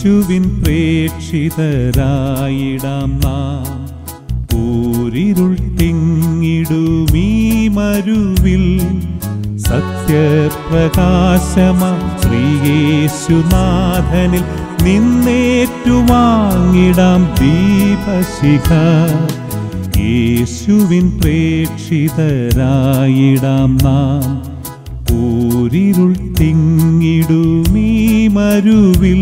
യേശുവിൻ പ്രേക്ഷിതരായിടാം നാം ഊരിരുൾ തിങ്ങിടുമീ മരുവിൽ സത്യപ്രകാശമാ ശ്രീയേശുനാഥനിൽ നിന്നേറ്റുവാങ്ങിടാം ദീപശിഖ യേശുവിൻ പ്രേക്ഷിതരായിടാം നാം ഊരിരുൾ തിങ്ങിടുമീ മരുവിൽ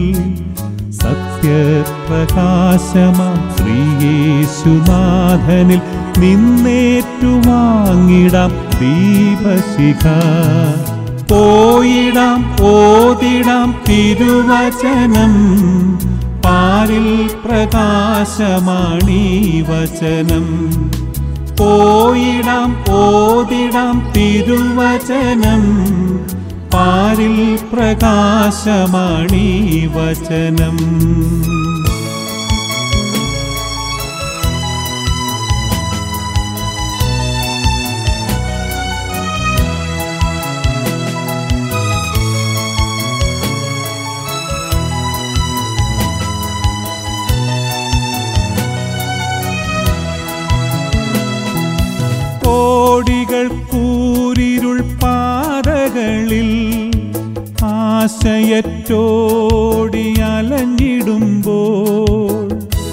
സത്യപ്രകാശമാ ശ്രീയേശുനാഥനിൽ നിന്നേറ്റുവാങ്ങിടാം ദീപശിഖ പോയിടാം ഓതിടാം തിരുവചനം പാരിൽ പ്രകാശമാണീ വചനം പോയിടാം ഓതിടാം തിരുവചനം പാരിൽ പ്രകാശമാണീ വചനം കോടികൾ കൂരിരുൾ പാതകളിൽ ആശയറ്റോടി അലഞ്ഞിടുമ്പോൾ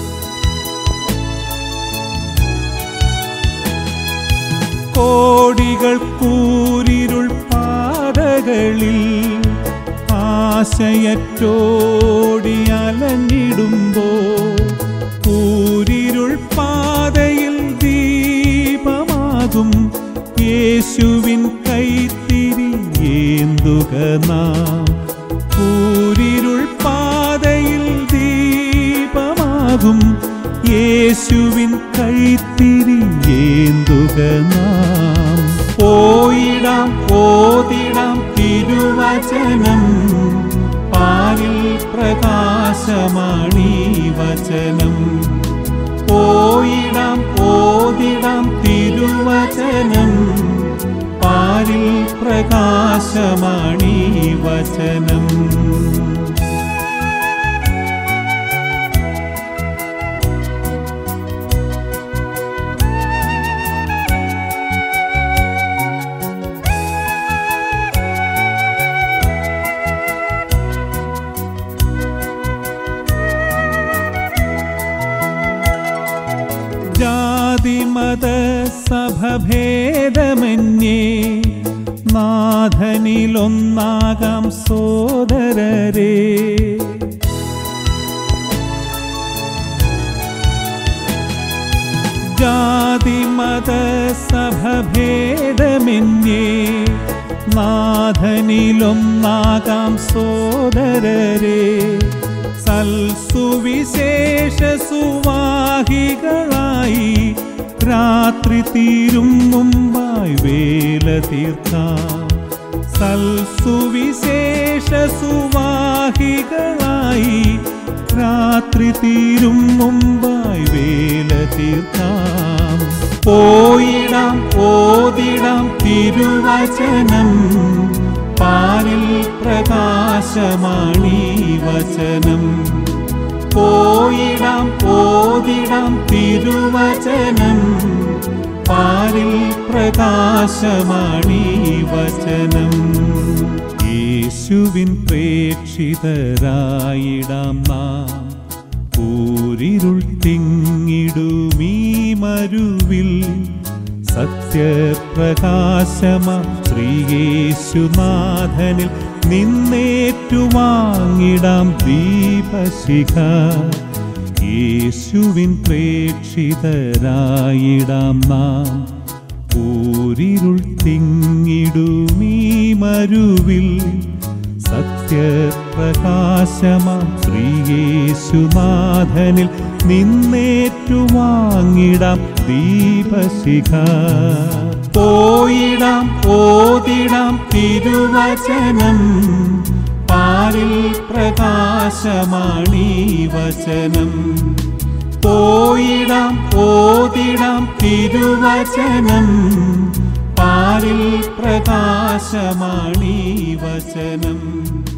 കോടികൾ കൂരിരുൾ പാതകളിൽ ആശയറ്റോടി അലഞ്ഞിടുമ്പോൾ കൂരിരുൾ പാതയിൽ ദീപമാകും യേശുവിൻ കൈത്തിരി ഏന്തുക നാം കൂരിരുൾ പാതയിൽ ദീപമാകും യേശുവിൻ കൈത്തിരി ഏന്തുക നാം പോയിടാം ഓതിടാം തിരുവചനം പാലിൽ പ്രകാശമാണീ വചനം പോയിടാം ഓതിടാം തിരുവചനം പാലിൽ പ്രകാശമാണീ വചനം ജാതിമത സഭഭേദമന്യേ നാഥനിലൊന്നാകാം സോദരരേ ജാതിമത സഭഭേദമന്യേ നാഥനിലൊന്നാകാം സോദരരേ സൽസുവിശേഷ സുവാഹികളായി രാത്രി തീരും മുമ്പായി വേല തീർക്കാം സൽസുവിശേഷ സുവാഹികളായി രാത്രി തീരും മുമ്പായി വേല തീർക്കാം പോയിടാം ഓതിടാം തിരുവചനം പാലിൽ പ്രകാശമാണീ വചനം പോയിടാം ഓതിടാം തിരുവചനം പാലിൽ പ്രകാശമാണീ വചനം യേശുവിൻ പ്രേക്ഷിതരായിടാം നാം ഊരിരുൾ തിങ്ങിടുമീ മരുവിൽ സത്യപ്രകാശമ ശ്രീയേശുനാഥനിൽ നിന്നേറ്റുവാങ്ങിടാം ദീപശിഖ യേശുവിൻ പ്രേക്ഷിതരായിടാം നാം ഊരിരുൾ തിങ്ങിടുമീ മരുവിൽ സത്യപ്രകാശമാ ശ്രീയേശുനാഥനിൽ നിന്നേറ്റുവാങ്ങിടാം ദീപശിഖ പോയിടാം ഓതിടാം തിരുവചനം പാലിൽ പ്രകാശമാണീ വചനം പോയിടാം ഓതിടാം തിരുവചനം പാലിൽ പ്രകാശമാണീ വചനം